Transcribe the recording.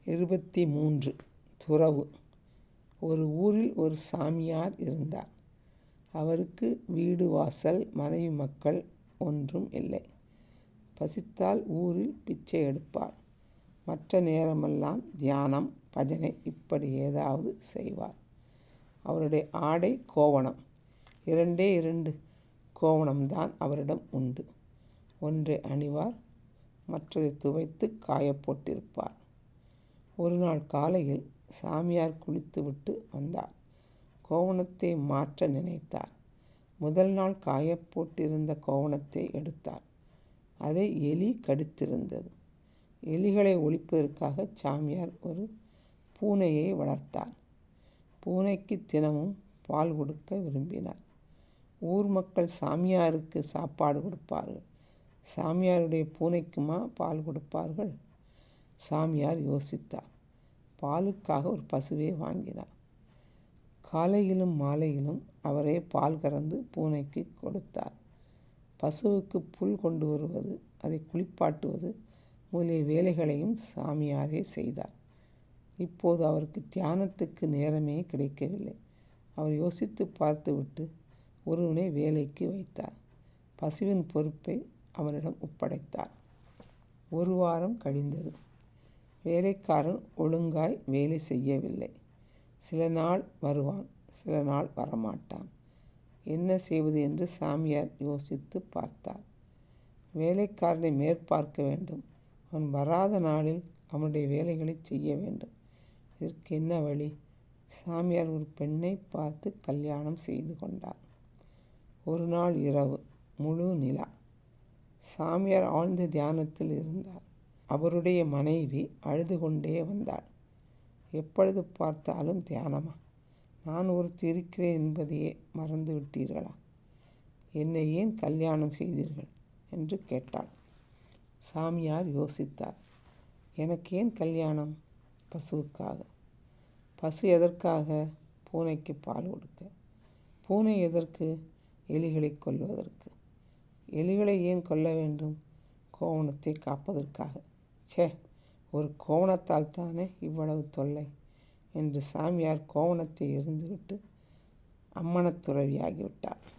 இருபத்தி மூன்று துறவு ஒரு ஊரில் ஒரு சாமியார் இருந்தார் அவருக்கு வீடு வாசல் மனைவி மக்கள் ஒன்றும் இல்லை பசித்தால் ஊரில் பிச்சை எடுப்பார் மற்ற நேரமெல்லாம் தியானம் பஜனை இப்படி ஏதாவது செய்வார் அவருடைய ஆடை கோவணம் இரண்டே இரண்டு கோவணம்தான் அவரிடம் உண்டு ஒன்றை அணிவார் மற்றதை துவைத்து காயப்போட்டிருப்பார் ஒரு நாள் காலையில் சாமியார் குளித்துவிட்டு வந்தார் கோவணத்தை மாற்ற நினைத்தார் முதல் நாள் காயப்போட்டிருந்த கோவணத்தை எடுத்தார் அதை எலி கடித்திருந்தது எலிகளை ஒழிப்பதற்காக சாமியார் ஒரு பூனையை வளர்த்தார் பூனைக்கு தினமும் பால் கொடுக்க விரும்பினார் ஊர் மக்கள் சாமியாருக்கு சாப்பாடு கொடுப்பார்கள் சாமியாருடைய பூனைக்குமா பால் கொடுப்பார்கள் சாமியார் யோசித்தார் பாலுக்காக ஒரு பசுவை வாங்கினார் காலையிலும் மாலையிலும் அவரே பால் கறந்து பூனைக்கு கொடுத்தார் பசுவுக்கு புல் கொண்டு வருவது அதை குளிப்பாட்டுவது முதலிய வேலைகளையும் சாமியாரே செய்தார் இப்போது அவருக்கு தியானத்துக்கு நேரமே கிடைக்கவில்லை அவர் யோசித்து பார்த்துவிட்டு ஒருவனை வேலைக்கு வைத்தார் பசுவின் பொறுப்பை அவனிடம் ஒப்படைத்தார் ஒரு வாரம் கழிந்தது வேலைக்காரன் ஒழுங்காய் வேலை செய்யவில்லை சில நாள் வருவான் சில நாள் வரமாட்டான் என்ன செய்வது என்று சாமியார் யோசித்து பார்த்தார் வேலைக்காரனை மேற்பார்க்க வேண்டும் அவன் வராத நாளில் அவனுடைய வேலைகளை செய்ய வேண்டும் இதற்கு என்ன வழி சாமியார் ஒரு பெண்ணை பார்த்து கல்யாணம் செய்து கொண்டார் ஒரு நாள் இரவு முழு நிலா சாமியார் ஆழ்ந்த தியானத்தில் இருந்தார் அவருடைய மனைவி அழுது கொண்டே வந்தாள் எப்பொழுது பார்த்தாலும் தியானமா நான் ஒருத்தி இருக்கிறேன் என்பதையே மறந்து விட்டீர்களா என்னை ஏன் கல்யாணம் செய்தீர்கள் என்று கேட்டாள் சாமியார் யோசித்தார் எனக்கு ஏன் கல்யாணம் பசுவுக்காக பசு எதற்காக பூனைக்கு பால் கொடுக்க பூனை எதற்கு எலிகளை கொல்வதற்கு எலிகளை ஏன் கொல்ல வேண்டும் கோவணத்தை காப்பதற்காக ச்சே ஒரு கோவணத்தால் தானே இவ்வளவு தொல்லை என்று சாமியார் கோவணத்தை எரிந்துவிட்டு அம்மனத்துறவியாகிவிட்டார்